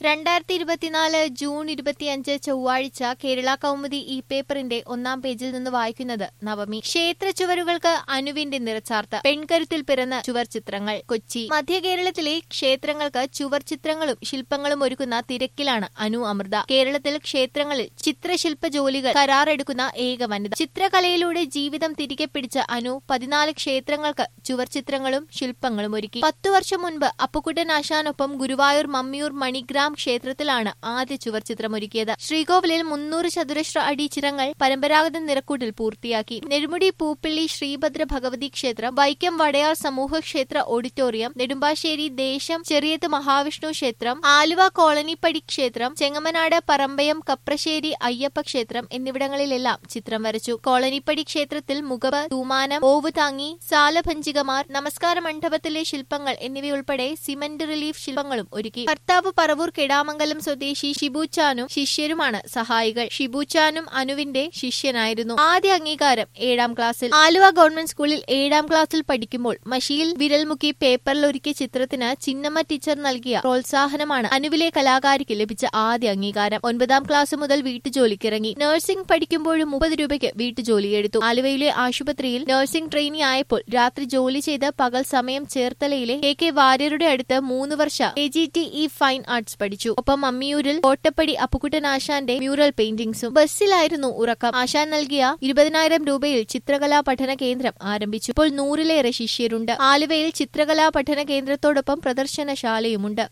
രണ്ടായിരത്തി ഇരുപത്തിനാല് ജൂൺ ഇരുപത്തിയഞ്ച് ചൊവ്വാഴ്ച കേരള കൗമുദി ഇ പേപ്പറിന്റെ ഒന്നാം പേജിൽ നിന്ന് വായിക്കുന്നത് നവമി ക്ഷേത്ര ചുവരുകൾക്ക് അനുവിന്റെ നിറച്ചാർത്ത് പെൺകരുത്തിൽ പിറന്ന ചുവർ ചിത്രങ്ങൾ കൊച്ചി മധ്യ കേരളത്തിലെ ക്ഷേത്രങ്ങൾക്ക് ചുവർ ചിത്രങ്ങളും ശില്പങ്ങളും ഒരുക്കുന്ന തിരക്കിലാണ് അനു അമൃത കേരളത്തിൽ ക്ഷേത്രങ്ങളിൽ ചിത്രശില്പ ജോലികൾ കരാറെടുക്കുന്ന ഏക വനിത ചിത്രകലയിലൂടെ ജീവിതം തിരികെ പിടിച്ച അനു പതിനാല് ക്ഷേത്രങ്ങൾക്ക് ചുവർ ചിത്രങ്ങളും ശില്പങ്ങളും ഒരുക്കി പത്തു വർഷം മുൻപ് അപ്പുക്കുട്ടൻ ആശാനൊപ്പം ഗുരുവായൂർ മമ്മിയൂർ മണിഗ്രാം ക്ഷേത്രത്തിലാണ് ആദ്യ ചുവർ ചിത്രമൊരുക്കിയത് ശ്രീകോവിലിൽ മുന്നൂറ് ചതുരശ്ര അടി ചിത്രങ്ങൾ പരമ്പരാഗത നിറക്കൂട്ടിൽ പൂർത്തിയാക്കി നെടുമുടി പൂപ്പിള്ളി ശ്രീഭദ്ര ഭഗവതി ക്ഷേത്രം വൈക്കം വടയാർ സമൂഹ ക്ഷേത്ര ഓഡിറ്റോറിയം നെടുമ്പാശ്ശേരി ദേശം ചെറിയത്ത് മഹാവിഷ്ണു ക്ഷേത്രം ആലുവ കോളനിപ്പടി ക്ഷേത്രം ചെങ്ങമനാട് പറമ്പയം കപ്രശ്ശേരി അയ്യപ്പ ക്ഷേത്രം എന്നിവിടങ്ങളിലെല്ലാം ചിത്രം വരച്ചു കോളനിപ്പടി ക്ഷേത്രത്തിൽ മുഖബ് തൂമാനം ഓവുതാങ്ങി സാലഭഞ്ചികമാർ നമസ്കാര മണ്ഡപത്തിലെ ശില്പങ്ങൾ എന്നിവയുൾപ്പെടെ സിമന്റ് റിലീഫ് ശില്പങ്ങളും ഒരുക്കി ഭർത്താവ് പറവൂർ കെടാമംഗലം സ്വദേശി ഷിബുച്ചാനും ശിഷ്യരുമാണ് സഹായികൾ ഷിബുച്ചാനും അനുവിന്റെ ശിഷ്യനായിരുന്നു ആദ്യ അംഗീകാരം ഏഴാം ക്ലാസ്സിൽ ആലുവ ഗവൺമെന്റ് സ്കൂളിൽ ഏഴാം ക്ലാസ്സിൽ പഠിക്കുമ്പോൾ മഷിയിൽ വിരൽമുക്കി പേപ്പറിൽ ഒരുക്കിയ ചിത്രത്തിന് ചിന്നമ്മ ടീച്ചർ നൽകിയ പ്രോത്സാഹനമാണ് അനുവിലെ കലാകാരിക്ക് ലഭിച്ച ആദ്യ അംഗീകാരം ഒൻപതാം ക്ലാസ് മുതൽ വീട്ടുജോലിക്കിറങ്ങി നഴ്സിംഗ് പഠിക്കുമ്പോഴും മുപ്പത് രൂപയ്ക്ക് വീട്ടുജോലിയെടുത്തു ആലുവയിലെ ആശുപത്രിയിൽ നഴ്സിംഗ് ട്രെയിനി ആയപ്പോൾ രാത്രി ജോലി ചെയ്ത് പകൽ സമയം ചേർത്തലയിലെ കെ കെ വാര്യരുടെ അടുത്ത് മൂന്ന് വർഷ A G T E fine arts പഠിച്ചു ഒപ്പം അമ്മിയൂരിൽ കോട്ടപ്പടി അപ്പുക്കുട്ടൻ ആശാന്റെ മ്യൂറൽ പെയിന്റിംഗ്സും ബസ്സിലായിരുന്നു ഉറക്കം ആശാൻ നൽകിയ ഇരുപതിനായിരം രൂപയിൽ ചിത്രകലാ പഠന കേന്ദ്രം ആരംഭിച്ചു ഇപ്പോൾ നൂറിലേറെ ശിഷ്യരുണ്ട് ആലുവയിൽ ചിത്രകലാ പഠന കേന്ദ്രത്തോടൊപ്പം പ്രദർശനശാലയുമുണ്ട്